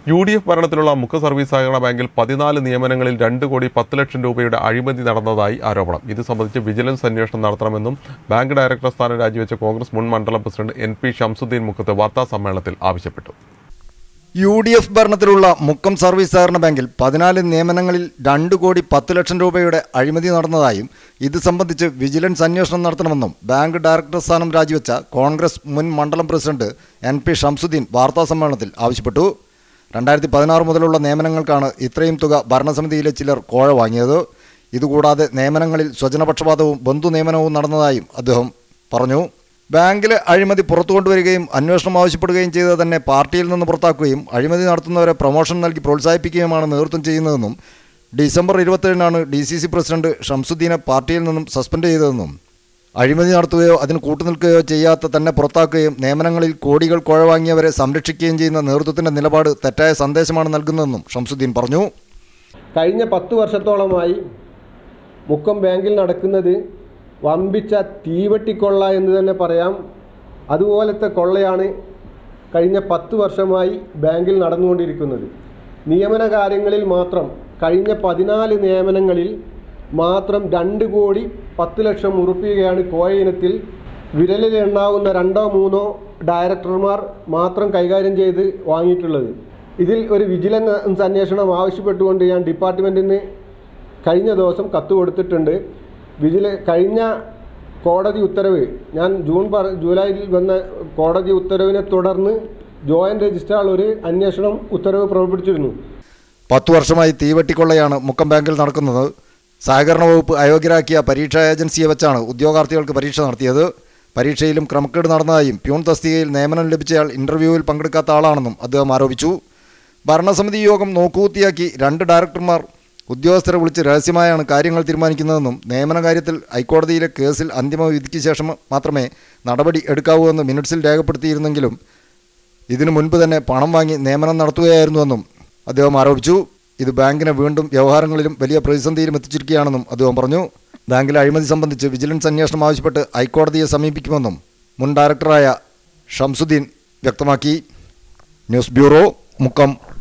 U D F ഭരണത്തിലുള്ള മുഖ service സഹകരണ ബാങ്കിൽ പതിനാല് നിയമനങ്ങളിൽ രണ്ട് കോടി പത്ത് ലക്ഷം രൂപയുടെ അഴിമതി നടന്നതായി ആരോപണം ഇത് സംബന്ധിച്ച് വിജിലൻസ് അന്വേഷണം നടത്തണമെന്നും ബാങ്ക് ഡയറക്ടർ സ്ഥാനം രാജിവെച്ച കോൺഗ്രസ് മുൻ മണ്ഡലം പ്രസിഡന്റ് എൻ പി ഷംസുദ്ദീൻ മുഖത്ത് വാർത്താ സമ്മേളനത്തിൽ ആവശ്യപ്പെട്ടു യു ഡി എഫ് ഭരണത്തിലുള്ള മുക്കം സർവീസ് സഹകരണ ബാങ്കിൽ പതിനാല് നിയമനങ്ങളിൽ രണ്ട് കോടി പത്ത് ലക്ഷം രൂപയുടെ അഴിമതി നടന്നതായും ഇത് സംബന്ധിച്ച് വിജിലൻസ് അന്വേഷണം നടത്തണമെന്നും ബാങ്ക് ഡയറക്ടർ സ്ഥാനം രാജിവെച്ച കോൺഗ്രസ് മുൻ മണ്ഡലം പ്രസിഡന്റ് എൻ പി ഷംസുദ്ദീൻ വാർത്താസമ്മേളനത്തിൽ ആവശ്യപ്പെട്ടു രണ്ടായിരത്തി പതിനാറ് മുതലുള്ള നിയമനങ്ങൾക്കാണ് ഇത്രയും തുക ഭരണസമിതിയിലെ ചിലർ കോഴ വാങ്ങിയത് ഇതുകൂടാതെ നിയമനങ്ങളിൽ സ്വജനപക്ഷപാതവും ബന്ധു നിയമനവും നടന്നതായും അദ്ദേഹം പറഞ്ഞു ബാങ്കിലെ അഴിമതി പുറത്തു കൊണ്ടുവരികയും അന്വേഷണം ആവശ്യപ്പെടുകയും ചെയ്തത് തന്നെ പാർട്ടിയിൽ നിന്ന് പുറത്താക്കുകയും അഴിമതി നടത്തുന്നവരെ പ്രൊമോഷൻ നൽകി പ്രോത്സാഹിപ്പിക്കുകയുമാണ് നേതൃത്വം ചെയ്യുന്നതെന്നും ഡിസംബർ ഇരുപത്തേഴിനാണ് ഡി സി സി പ്രസിഡന്റ് ഷംസുദ്ദീനെ പാർട്ടിയിൽ നിന്നും സസ്പെൻഡ് ചെയ്തതെന്നും അഴിമതി നടത്തുകയോ അതിന് കൂട്ടുനിൽക്കുകയോ ചെയ്യാത്ത തന്നെ പുറത്താക്കുകയും നിയമനങ്ങളിൽ കോടികൾ കുഴവാങ്ങിയവരെ സംരക്ഷിക്കുകയും ചെയ്യുന്ന നേതൃത്വത്തിന്റെ നിലപാട് തെറ്റായ സന്ദേശമാണ് നൽകുന്നതെന്നും ഷംസുദ്ദീൻ പറഞ്ഞു കഴിഞ്ഞ പത്ത് വർഷത്തോളമായി മുക്കം ബാങ്കിൽ നടക്കുന്നത് വമ്പിച്ച തീവട്ടിക്കൊള്ള എന്ന് തന്നെ പറയാം അതുപോലത്തെ കൊള്ളയാണ് കഴിഞ്ഞ പത്ത് വർഷമായി ബാങ്കിൽ നടന്നുകൊണ്ടിരിക്കുന്നത് നിയമന കാര്യങ്ങളിൽ മാത്രം കഴിഞ്ഞ പതിനാല് നിയമനങ്ങളിൽ മാത്രം രണ്ട് കോടി പത്ത് ലക്ഷം ഉറുപ്പികയാണ് കോഴ ഇനത്തിൽ വിരലിൽ എണ്ണാവുന്ന രണ്ടോ മൂന്നോ ഡയറക്ടർമാർ മാത്രം കൈകാര്യം ചെയ്ത് വാങ്ങിയിട്ടുള്ളത് ഇതിൽ ഒരു വിജിലൻസ് അന്വേഷണം ആവശ്യപ്പെട്ടുകൊണ്ട് ഞാൻ ഡിപ്പാർട്ട്മെൻറ്റിന് കഴിഞ്ഞ ദിവസം കത്ത് കൊടുത്തിട്ടുണ്ട് വിജില കഴിഞ്ഞ കോടതി ഉത്തരവ് ഞാൻ ജൂൺ പറ ജൂലൈയിൽ വന്ന കോടതി ഉത്തരവിനെ തുടർന്ന് ജോയിൻറ്റ് രജിസ്ട്രാർ ഒരു അന്വേഷണം ഉത്തരവ് പുറപ്പെടുവിച്ചിരുന്നു പത്തു വർഷമായി തീവട്ടിക്കൊള്ളയാണ് മുക്കം ബാങ്കിൽ നടക്കുന്നത് സഹകരണ വകുപ്പ് അയോഗ്യരാക്കിയ പരീക്ഷാ ഏജൻസിയെ വെച്ചാണ് ഉദ്യോഗാർത്ഥികൾക്ക് പരീക്ഷ നടത്തിയത് പരീക്ഷയിലും ക്രമക്കേട് നടന്നതായും പ്യൂൺ തസ്തികയിൽ നിയമനം ലഭിച്ചയാൾ ഇന്റർവ്യൂവിൽ പങ്കെടുക്കാത്ത ആളാണെന്നും അദ്ദേഹം ആരോപിച്ചു ഭരണസമിതി യോഗം നോക്കുകുത്തിയാക്കി രണ്ട് ഡയറക്ടർമാർ ഉദ്യോഗസ്ഥരെ വിളിച്ച് രഹസ്യമായാണ് കാര്യങ്ങൾ തീരുമാനിക്കുന്നതെന്നും നിയമന കാര്യത്തിൽ ഹൈക്കോടതിയിലെ കേസിൽ അന്തിമ വിധിക്ക് ശേഷം മാത്രമേ നടപടി എടുക്കാവൂ എന്ന് മിനിറ്റ്സിൽ രേഖപ്പെടുത്തിയിരുന്നെങ്കിലും ഇതിനു മുൻപ് തന്നെ പണം വാങ്ങി നിയമനം നടത്തുകയായിരുന്നുവെന്നും അദ്ദേഹം ആരോപിച്ചു ഇത് ബാങ്കിനെ വീണ്ടും വ്യവഹാരങ്ങളിലും വലിയ പ്രതിസന്ധിയിലും എത്തിച്ചിരിക്കുകയാണെന്നും അദ്ദേഹം പറഞ്ഞു ബാങ്കിലെ അഴിമതി സംബന്ധിച്ച് വിജിലൻസ് അന്വേഷണം ആവശ്യപ്പെട്ട് ഹൈക്കോടതിയെ സമീപിക്കുമെന്നും മുൻ ഡയറക്ടറായ ഷംസുദ്ദീൻ വ്യക്തമാക്കി ന്യൂസ് ബ്യൂറോ മുക്കം